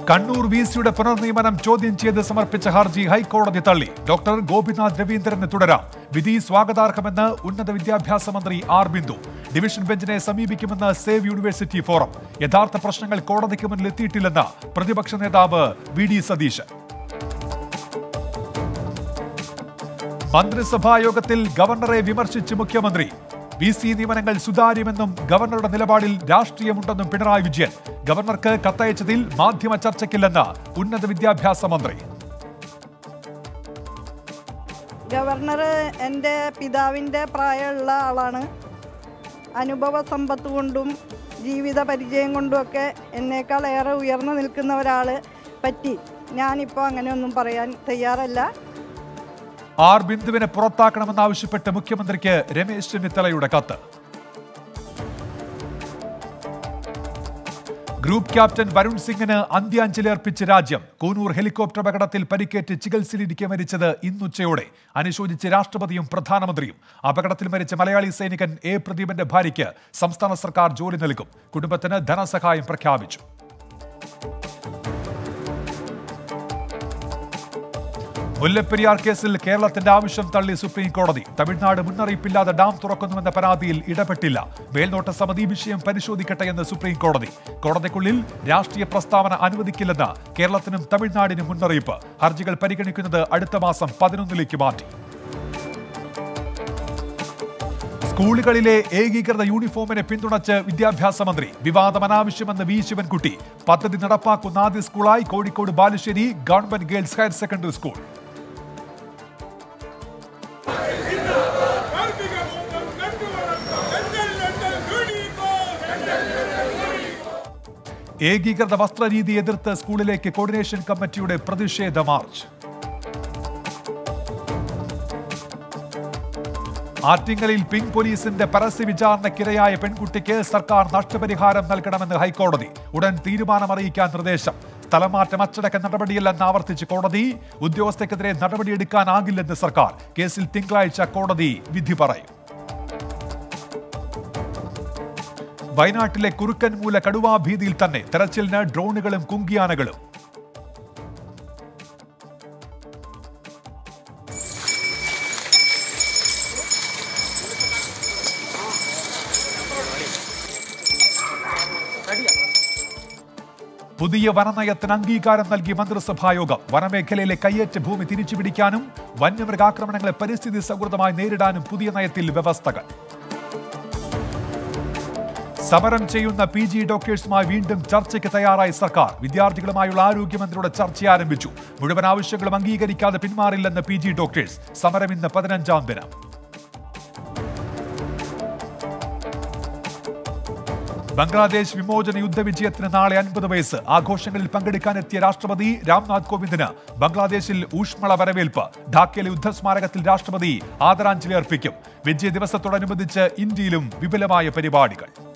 Kannur V സിയുടെ പുനർനിയമനം ചോദ്യം ചെയ്ത് സമർപ്പിച്ച ഹർജി ഹൈക്കോടതി തള്ളി ഡോക്ടർ ഗോപിനാഥ് രവീന്ദ്രന് തുടരാം വിധി സ്വാഗതാർഹമെന്ന് ഉന്നത വിദ്യാഭ്യാസ മന്ത്രി ആർ ബിന്ദു ഡിവിഷൻ ബെഞ്ചിനെ സമീപിക്കുമെന്ന് സേവ് യൂണിവേഴ്സിറ്റി ഫോറം യഥാർത്ഥ പ്രശ്നങ്ങൾ കോടതിക്ക് മുന്നിൽ എത്തിയിട്ടില്ലെന്ന് പ്രതിപക്ഷ നേതാവ് വി ഡി സതീശൻ മന്ത്രിസഭാ യോഗത്തിൽ ഗവർണറെ വിമർശിച്ച് മുഖ്യമന്ത്രി വി സി നിയമനങ്ങൾ സുതാര്യമെന്നും ഗവർണറുടെ നിലപാടിൽ രാഷ്ട്രീയമുണ്ടെന്നും പിണറായി വിജയൻ ഗവർണർക്ക് കത്തയച്ചതിൽ മാധ്യമ ചർച്ചയ്ക്കില്ലെന്ന് ഉന്നത വിദ്യാഭ്യാസ മന്ത്രി ഗവർണർ എൻ്റെ പിതാവിൻ്റെ പ്രായമുള്ള ആളാണ് അനുഭവ സമ്പത്ത് കൊണ്ടും ജീവിത പരിചയം കൊണ്ടുമൊക്കെ എന്നേക്കാൾ ഏറെ ഉയർന്നു നിൽക്കുന്ന ഒരാൾ പറ്റി ഞാനിപ്പോൾ അങ്ങനെയൊന്നും പറയാൻ തയ്യാറല്ല ആർ ബിന്ദുവിനെ പുറത്താക്കണമെന്നാവശ്യപ്പെട്ട് മുഖ്യമന്ത്രിക്ക് രമേശ് ചെന്നിത്തലയുടെ കത്ത് ഗ്രൂപ്പ് ക്യാപ്റ്റൻ വരുൺ സിംഗിന് അന്ത്യാഞ്ജലി അർപ്പിച്ച് രാജ്യം കൂനൂർ ഹെലികോപ്റ്റർ അപകടത്തിൽ പരിക്കേറ്റ് ചികിത്സയിലിരിക്കെ മരിച്ചത് ഇന്നുച്ചയോടെ അനുശോചിച്ച് രാഷ്ട്രപതിയും പ്രധാനമന്ത്രിയും അപകടത്തിൽ മരിച്ച മലയാളി സൈനികൻ എ പ്രദീപന്റെ ഭാര്യയ്ക്ക് സംസ്ഥാന സർക്കാർ ജോലി നൽകും കുടുംബത്തിന് ധനസഹായം പ്രഖ്യാപിച്ചു മുല്ലപ്പെരിയാർ കേസിൽ കേരളത്തിന്റെ ആവശ്യം തള്ളി സുപ്രീം കോടതി തമിഴ്നാട് മുന്നറിയിപ്പില്ലാതെ ഡാം തുറക്കുന്നുവെന്ന പരാതിയിൽ ഇടപെട്ടില്ല മേൽനോട്ട സമിതി വിഷയം പരിശോധിക്കട്ടെ എന്ന് സുപ്രീം കോടതി കോടതിക്കുള്ളിൽ രാഷ്ട്രീയ പ്രസ്താവന അനുവദിക്കില്ലെന്ന് കേരളത്തിനും തമിഴ്നാടിനും മുന്നറിയിപ്പ് ഹർജികൾ പരിഗണിക്കുന്നത് അടുത്ത മാസം പതിനൊന്നിലേക്ക് മാറ്റി സ്കൂളുകളിലെ ഏകീകൃത യൂണിഫോമിനെ പിന്തുണച്ച് വിദ്യാഭ്യാസ മന്ത്രി വിവാദം അനാവശ്യമെന്ന് വി ശിവൻകുട്ടി പദ്ധതി നടപ്പാക്കുന്ന ആദ്യ സ്കൂളായി Kozhikode Balussery government girls higher secondary school ഏകീകൃത വസ്ത്രരീതി എതിർത്ത് സ്കൂളിലേക്ക് കോർഡിനേഷൻ കമ്മിറ്റിയുടെ പ്രതിഷേധ മാർച്ച് ആറ്റിങ്ങലിൽ പിങ്ക് പോലീസിന്റെ പരസ്യ വിചാരണയ്ക്കിരയായ പെൺകുട്ടിക്ക് സർക്കാർ നഷ്ടപരിഹാരം നൽകണമെന്ന് ഹൈക്കോടതി ഉടൻ തീരുമാനമറിയിക്കാൻ നിർദ്ദേശം സ്ഥലമാറ്റം അച്ചടക്ക നടപടിയില്ലെന്ന് ആവർത്തിച്ച് കോടതി ഉദ്യോഗസ്ഥർക്കെതിരെ നടപടിയെടുക്കാനാകില്ലെന്ന് സർക്കാർ കേസിൽ തിങ്കളാഴ്ച കോടതി വിധി പറയും വയനാട്ടിലെ കുറുക്കൻമൂല കടുവാ ഭീതിയിൽ തന്നെ തെരച്ചിലിന് ഡ്രോണുകളും കുങ്കിയാനകളും പുതിയ വനനയത്തിന് അംഗീകാരം നൽകി മന്ത്രിസഭായോഗം വനമേഖലയിലെ കയ്യേറ്റ ഭൂമി തിരിച്ചുപിടിക്കാനും വന്യമൃഗാക്രമണങ്ങളെ പരിസ്ഥിതി സൗഹൃദമായി നേരിടാനും പുതിയ നയത്തിൽ വ്യവസ്ഥകൾ സമരം ചെയ്യുന്ന പി ജി ഡോക്ടേഴ്സുമായി വീണ്ടും ചർച്ചയ്ക്ക് തയ്യാറായി സർക്കാർ വിദ്യാർത്ഥികളുമായുള്ള ആരോഗ്യമന്ത്രിയുടെ ചർച്ച ആരംഭിച്ചു മുഴുവൻ ആവശ്യങ്ങളും അംഗീകരിക്കാതെ പിന്മാറില്ലെന്ന് പി ജി ഡോക്ടേഴ്സ് സമരം ഇന്ന് പതിനഞ്ചാം ദിനം ബംഗ്ലാദേശ് വിമോചന യുദ്ധവിജയത്തിന് നാളെ അൻപത് വയസ്സ് ആഘോഷങ്ങളിൽ പങ്കെടുക്കാനെത്തിയ രാഷ്ട്രപതി രാംനാഥ് കോവിന്ദിന് ബംഗ്ലാദേശിൽ ഊഷ്മള വരവേൽപ്പ് ഢാക്കയിലെ യുദ്ധസ്മാരകത്തിൽ രാഷ്ട്രപതി ആദരാഞ്ജലി അർപ്പിക്കും വിജയ ദിവസത്തോടനുബന്ധിച്ച് ഇന്ത്യയിലും വിപുലമായ പരിപാടികൾ